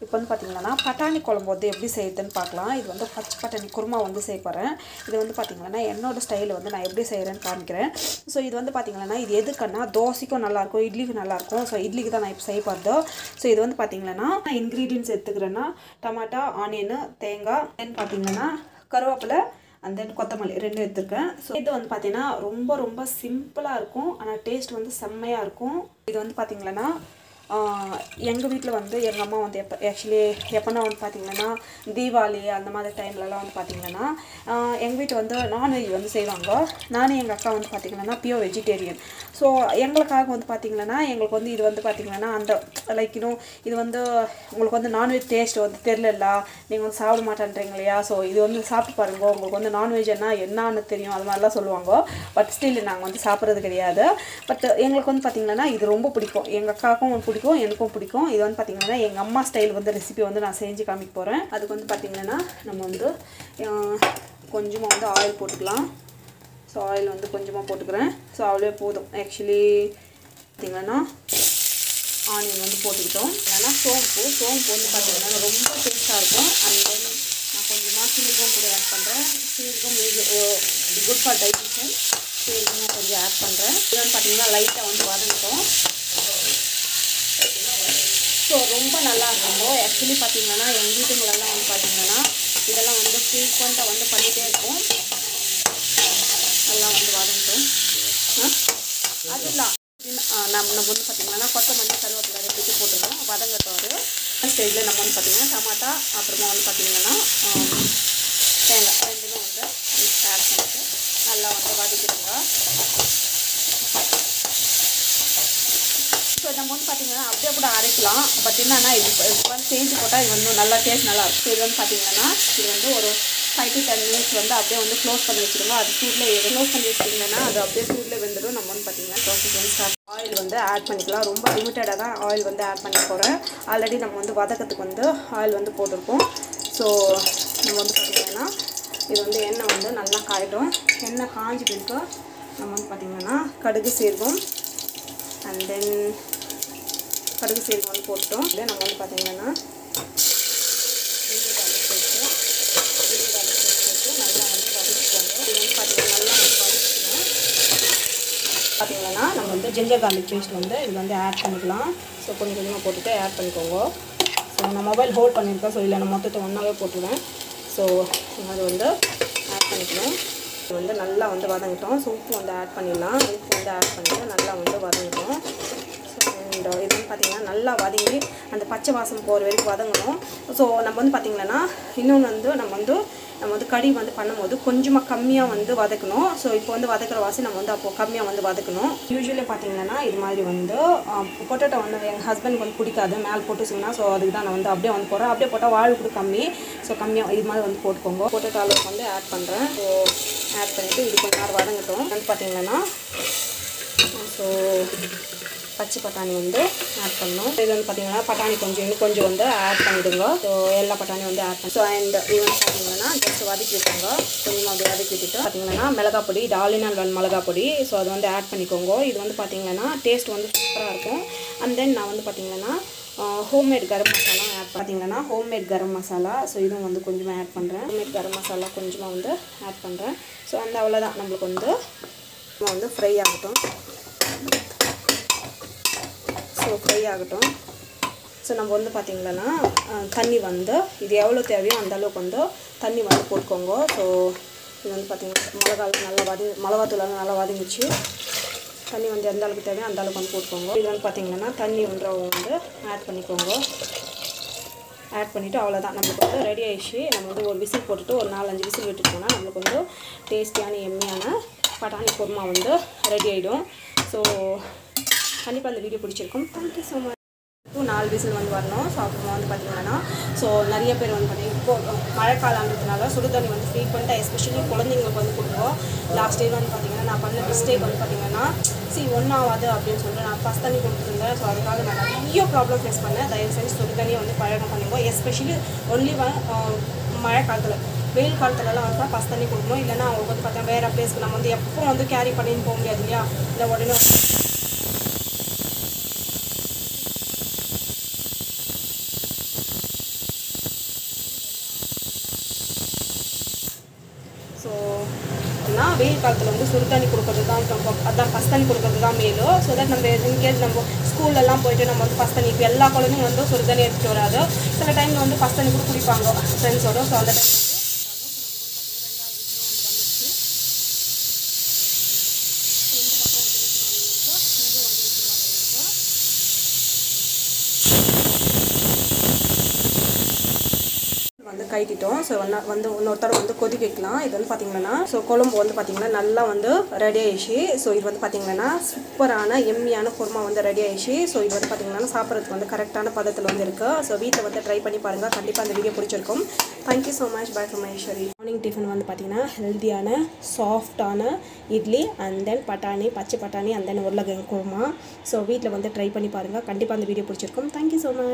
இப்போ வந்து பார்த்தீங்கன்னா பட்டாணி குழம்பு வந்து எப்படி செய்யுதுன்னு பார்க்கலாம் இது வந்து பச்சை பட்டாணி குருமா வந்து செய்ய போகிறேன் இது வந்து பார்த்தீங்கன்னா என்னோட ஸ்டைலில் வந்து நான் எப்படி செய்கிறேன்னு காமிக்கிறேன் ஸோ இது வந்து பார்த்தீங்கன்னா இது எதுக்குன்னா தோசைக்கும் நல்லாயிருக்கும் இட்லிக்கு நல்லாயிருக்கும் ஸோ இட்லிக்கு தான் நான் இப்போ செய்ய போகிறதோ ஸோ இது வந்து பார்த்தீங்கன்னா இன்க்ரீடியன்ஸ் எடுத்துக்கிறேன்னா டமாட்டா ஆனியனு தேங்காய் தென் பார்த்தீங்கன்னா கருவேப்பிலை அண்ட் தென் கொத்தமல்லி ரெண்டும் எடுத்துருக்கேன் ஸோ இது வந்து பார்த்தீங்கன்னா ரொம்ப ரொம்ப சிம்பிளாக இருக்கும் ஆனால் டேஸ்ட் வந்து செம்மையாக இருக்கும் இது வந்து பார்த்தீங்கன்னா எங்கள் வீட்டில் வந்து எங்கள் அம்மா வந்து எப்போ ஆக்சுவலி எப்போனா வந்து பார்த்திங்கன்னா தீபாவளி அந்த மாதிரி டைம்லலாம் வந்து பார்த்திங்கன்னா எங்கள் வீட்டு வந்து நான்வெஜ் வந்து செய்வாங்க நானும் எங்கள் அக்கா வந்து பார்த்திங்கன்னா பியூர் வெஜிடேரியன் ஸோ எங்களுக்காக வந்து பார்த்திங்கன்னா எங்களுக்கு வந்து இது வந்து பார்த்திங்கன்னா அந்த லைக் இன்னும் இது வந்து உங்களுக்கு வந்து நான்வெஜ் டேஸ்ட் வந்து தெரிலல்ல நீங்கள் வந்து சாப்பிட மாட்டேன்றீங்க இல்லையா ஸோ இது வந்து சாப்பிட்டு பாருங்க உங்களுக்கு வந்து நான்வெஜ் என்ன என்னன்னு தெரியும் அது மாதிரிலாம் சொல்லுவாங்க பட் ஸ்டில் நாங்கள் வந்து சாப்பிட்றது கிடையாது பட் எங்களுக்கு வந்து பார்த்திங்கன்னா இது ரொம்ப பிடிக்கும் எங்கள் அக்காவுக்கும் பிடிக்கும் எனக்கும் பிடிக்கும் இது வந்து பார்த்திங்கன்னா எங்கள் அம்மா ஸ்டைல் வந்து ரெசிபி வந்து நான் செஞ்சு காமிக்க போகிறேன் அதுக்கு வந்து பார்த்திங்கன்னா நம்ம வந்து கொஞ்சமாக வந்து ஆயில் போட்டுக்கலாம் ஸோ ஆயில் வந்து கொஞ்சமாக போட்டுக்கிறேன் ஸோ அவ்வளோ போதும் ஆக்சுவலி பார்த்திங்கன்னா ஆனியன் வந்து போட்டுக்கிட்டோம் ஏன்னா சோம்பு சோம்பு வந்து பார்த்திங்கன்னா ரொம்ப டேஸ்ட்டாக இருக்கும் அண்ட் தென் நான் கொஞ்சமாக சீரகம் கூட ஆட் பண்ணுறேன் சீரகம் குட் ஃபார் டைஜஷன் சீரகமும் கொஞ்சம் ஆட் பண்ணுறேன் இது வந்து பார்த்திங்கன்னா லைட்டாக வந்து வதங்கிட்டோம் ஸோ ரொம்ப நல்லா இருக்கும் ஆக்சுவலி பார்த்தீங்கன்னா எங்கள் வீட்டுங்களெல்லாம் வந்து பார்த்தீங்கன்னா இதெல்லாம் வந்து ஃப்ரீக்வெண்ட்டாக வந்து பண்ணிகிட்டே இருக்கும் எல்லாம் வந்து வதங்கட்டும் அது இல்லை நம்ம நம்ம வந்து பார்த்திங்கன்னா கொத்தமல்லி கருவேப்பிலை ரெண்டுக்கு போட்டுருவோம் வதங்கட்டும் அது ஸ்டேஜில் நம்ம வந்து பார்த்திங்கன்னா டமாட்டா அப்புறமா வந்து பார்த்திங்கன்னா தேங்காய் ரெண்டுமே வந்து ஆட் பண்ணிட்டு நல்லா வந்து வதக்கிடுங்க ஸோ நம்ம வந்து பார்த்தீங்கன்னா அப்படியே கூட அரைக்கலாம் பட் என்னன்னா இது இது வந்து செஞ்சு போட்டால் இது வந்து நல்லா டேஸ்ட் நல்லா இருக்கும் இது வந்து பார்த்தீங்கன்னா இது வந்து ஒரு ஃபைவ் டு டென் மினிட்ஸ் வந்து அப்படியே வந்து க்ளோஸ் பண்ணி வச்சுருங்க அது சூடில் க்ளோஸ் பண்ணி வச்சிட்டிங்கன்னா அது அப்படியே சூடில் வெந்துடும் நம்ம வந்து பார்த்தீங்கன்னா ப்ராசஸ் வந்து ஸ்டார்ட் ஆயில் வந்து ஆட் பண்ணிக்கலாம் ரொம்ப லிமிட்டடாக தான் ஆயில் வந்து ஆட் பண்ணி போகிறேன் ஆல்ரெடி நம்ம வந்து வதக்கத்துக்கு வந்து ஆயில் வந்து போட்டிருக்கோம் ஸோ நம்ம வந்து பார்த்திங்கன்னா இது வந்து எண்ணெய் வந்து நல்லா காயிடும் எண்ணெய் காஞ்சி பிறகு நம்ம வந்து பார்த்திங்கன்னா கடுகு சீரகம் அண்ட் தென் கடுகு சீரகம் வந்து போட்டோம் இதே நம்ம வந்து பார்த்திங்கன்னா நல்லா வந்து வதக்கிக்கோங்க இது வந்து பார்த்திங்கன்னா நல்லா வந்து வதக்கிக்கணும் பார்த்திங்கன்னா நம்ம வந்து ஜிஞ்சர் கார்லிக் பேஸ்ட் வந்து இது வந்து ஆட் பண்ணிக்கலாம் ஸோ கொஞ்சம் கொஞ்சமாக போட்டுட்டு ஆட் பண்ணிக்கோங்க ஸோ நான் மொபைல் ஹோல்ட் பண்ணியிருக்கேன் ஸோ இல்லை நான் மொத்தத்தை ஒன்றாவே போட்டுருவேன் ஸோ அது வந்து ஆட் பண்ணிக்கணும் இது வந்து நல்லா வந்து வதங்கிட்டோம் ஸோ உப்பு வந்து ஆட் பண்ணிடலாம் உப்பு வந்து ஆட் பண்ணிட்டு நல்லா வந்து வதங்கிட்டோம் ஸோ அண்ட் இது வந்து பார்த்திங்கன்னா நல்லா வதங்கி அந்த பச்சை வாசம் போகிற வரைக்கும் வதங்கணும் ஸோ நம்ம வந்து பார்த்திங்கன்னா இன்னொன்று வந்து நம்ம வந்து நம்ம வந்து கறி வந்து பண்ணும்போது கொஞ்சமாக கம்மியாக வந்து வதக்கணும் ஸோ இப்போ வந்து வதக்கிற வாசி நம்ம வந்து அப்போது கம்மியாக வந்து வதக்கணும் யூஸ்வலி பார்த்தீங்கன்னா இது மாதிரி வந்து பொட்டேட்டோ வந்து எங்கள் ஹஸ்பண்டுக்கு வந்து பிடிக்காது மேலே போட்டுச்சிங்கன்னா ஸோ அதுக்கு தான் நான் வந்து அப்படியே வந்து போடுறேன் அப்படியே போட்டால் வாழ் கூட கம்மி ஸோ கம்மியாக இது மாதிரி வந்து போட்டுக்கோங்க பொட்டேட்டோ அளவுக்கு வந்து ஆட் பண்ணுறேன் ஸோ ஆட் பண்ணிவிட்டு இது கொஞ்சம் நேரம் வதங்கட்டும் வந்து பார்த்தீங்கன்னா ஸோ பச்சை பட்டாணி வந்து ஆட் பண்ணணும் இது வந்து பார்த்தீங்கன்னா பட்டாணி கொஞ்சம் இன்னும் கொஞ்சம் வந்து ஆட் பண்ணிவிடுங்க ஸோ எல்லா பட்டாணியும் வந்து ஆட் பண்ணி ஸோ அண்ட் இது வந்து பார்த்தீங்கன்னா ஜஸ்ட் வதக்கி விட்டுருங்க கொஞ்சமாக அப்படி வதக்கி விட்டுட்டு பார்த்தீங்கன்னா மிளகாய் பொடி டாலினால் ஒன் மிளகாய் பொடி ஸோ அது வந்து ஆட் பண்ணிக்கோங்க இது வந்து பார்த்தீங்கன்னா டேஸ்ட் வந்து சூப்பராக இருக்கும் அண்ட் தென் நான் வந்து பார்த்தீங்கன்னா ஹோம்மேட் கரம் மசாலா ஆட் பார்த்தீங்கன்னா ஹோம்மேட் கரம் மசாலா ஸோ இதுவும் வந்து கொஞ்சமாக ஆட் பண்ணுறேன் ஹோம்மேட் கரம் மசாலா கொஞ்சமாக வந்து ஆட் பண்ணுறேன் ஸோ அந்த அவ்வளோதான் நம்மளுக்கு வந்து வந்து ஃப்ரை ஆகட்டும் ஸோ ஃப்ரை ஆகட்டும் ஸோ நம்ம வந்து பார்த்திங்கன்னா தண்ணி வந்து இது எவ்வளோ தேவையோ அந்த அளவுக்கு வந்து தண்ணி வந்து போட்டுக்கோங்க ஸோ இது வந்து பார்த்திங்கன்னா மிளகாவுக்கு நல்லா வதி மிளகாத்தூள் நல்லா வதங்கிச்சு தண்ணி வந்து எந்த அளவுக்கு தேவையோ அந்த அளவுக்கு வந்து போட்டுக்கோங்க இது வந்து பார்த்திங்கன்னா தண்ணி ஒன்றரை வந்து ஆட் பண்ணிக்கோங்க ஆட் பண்ணிவிட்டு அவ்வளோதான் நம்மளுக்கு வந்து ரெடி ஆயிடுச்சு நம்ம வந்து ஒரு விசில் போட்டுட்டு ஒரு நாலஞ்சு விசில் விட்டுட்டோம்னா நம்மளுக்கு வந்து டேஸ்டியான எம்மியான பட்டாணி குருமா வந்து ரெடி ஆகிடும் ஸோ கண்டிப்பாக அந்த வீடியோ பிடிச்சிருக்கும் தேங்க்யூ ஸோ மச் நாலு விசில் வந்து வரணும் ஸோ அப்புறமா வந்து பார்த்தீங்கன்னா ஸோ நிறைய பேர் வந்து பார்த்தீங்கன்னா இப்போ மழைக்காலன்றதுனால சுடுதண்ணி வந்து ஃப்ரீக்வெண்ட்டாக எஸ்பெஷலி குழந்தைங்களுக்கு வந்து கொடுப்போம் லாஸ்ட் டைம் வந்து பார்த்தீங்கன்னா நான் பண்ண மிஸ்டேக் வந்து பார்த்தீங்கன்னா சி ஒன்றும் ஆகாது அப்படின்னு சொல்லிட்டு நான் ஃபஸ்ட் தண்ணி கொடுத்துருந்தேன் ஸோ அதுக்காக நான் நிறைய ப்ராப்ளம் ஃபேஸ் பண்ணேன் தயவு செஞ்சு சுடு தண்ணியை வந்து பழகம் பண்ணிப்போம் எஸ்பெஷலி ஒன்லி ஒன் மழை காலத்தில் வெயில் காலத்துலலாம் வந்து ஃபஸ்ட் தண்ணி கொடுக்கணும் இல்லைன்னா அவங்களுக்கு வந்து பார்த்தா வேறு பிளேஸ்க்கு நம்ம வந்து எப்போ வந்து கேரி பண்ணின்னு போக முடியாது இல்லையா இல்லை உடனே வெயில் காலத்தில் வந்து சுடு தண்ணி கொடுக்கறது தான் ரொம்ப அதான் பஸ் தண்ணி கொடுக்கறது தான் மேலும் ஸோ தட் நம்ம இன்கேஸ் நம்ம ஸ்கூல்லலாம் போயிட்டு நம்ம வந்து பஸ் தண்ணி இப்போ எல்லா குழந்தையும் வந்து சுடு தண்ணி எடுத்துகிட்டு வராது சில டைமில் வந்து பஸ் தண்ணி கூட குடிப்பாங்க ஃப்ரெண்ட்ஸோட ஸோ அந்த டைம் வந்து கைட்டிட்டோம் ஸோ வந்து இன்னொருத்தர வந்து கொதிக்க வைக்கலாம் இது வந்து பார்த்தீங்கன்னா ஸோ குழம்பு வந்து பார்த்தீங்கன்னா நல்லா வந்து ரெடி ஆயிடுச்சு ஸோ இது வந்து பார்த்தீங்கன்னா சூப்பரான எம்மியான குருமா வந்து ரெடி ஆயிடுச்சு ஸோ இது வந்து பார்த்தீங்கன்னா சாப்பிட்றதுக்கு வந்து கரெக்டான பதத்தில் வந்து இருக்குது ஸோ வீட்டில் வந்து ட்ரை பண்ணி பாருங்கள் கண்டிப்பாக அந்த வீடியோ பிடிச்சிருக்கும் thank you so much bye from Maheswari morning tiffin வந்து பார்த்தீங்கன்னா ஹெல்த்தியான சாஃப்டான இட்லி அண்ட் தென் பட்டாணி பச்சை பட்டாணி அண்ட் தென் உருளைக்கிழங்கு குருமா ஸோ வீட்டில் வந்து ட்ரை பண்ணி பாருங்கள் கண்டிப்பாக அந்த வீடியோ பிடிச்சிருக்கும் தேங்க்யூ ஸோ மச்